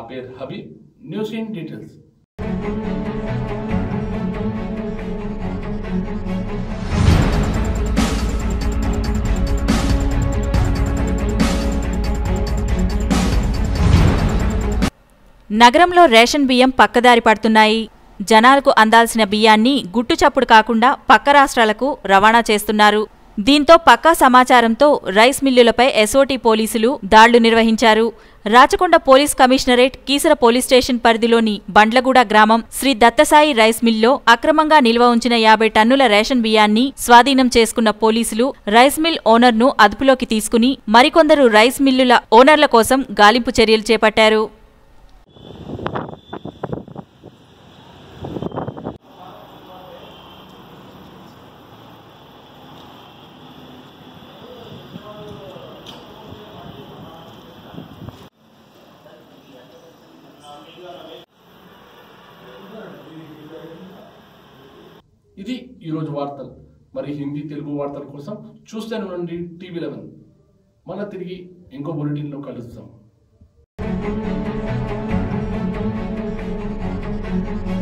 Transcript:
పేరు Habib news in details నగరంలో ration బియ్యం పక్కదారి పడుతున్నాయి జనాలకు అందాల్సిన బియ్యాన్ని గుట్టుచప్పుడు కాకుండా పక్క రాష్ట్రాలకు రవాణా చేస్తున్నారు దీంతో పక్కా సమాచారంతో రైస్ మిల్లులపై ఎస్ఓటీ పోలీసులు దాళ్లు నిర్వహించారు Rachakonda police commissionerate Keesara police station పరిధిలోని బండ్లగూడ గ్రామం శ్రీ దత్తసాయి రైస్ మిల్లో అక్రమంగా నిల్వ ఉంచిన యాభై టన్నుల రేషన్ బియ్యాన్ని స్వాధీనం చేసుకున్న పోలీసులు రైస్ మిల్ ఓనర్ను అదుపులోకి తీసుకుని మరికొందరు రైస్ మిల్లుల ఓనర్ల కోసం గాలింపు చర్యలు చేపట్టారు ఇది ఈరోజు వార్తలు మరి హిందీ తెలుగు వార్తల కోసం చూస్తూనే ఉండండి టీవీ లెవెన్ మళ్ళీ తిరిగి ఇంకో బులెటిన్లో కలుస్తాం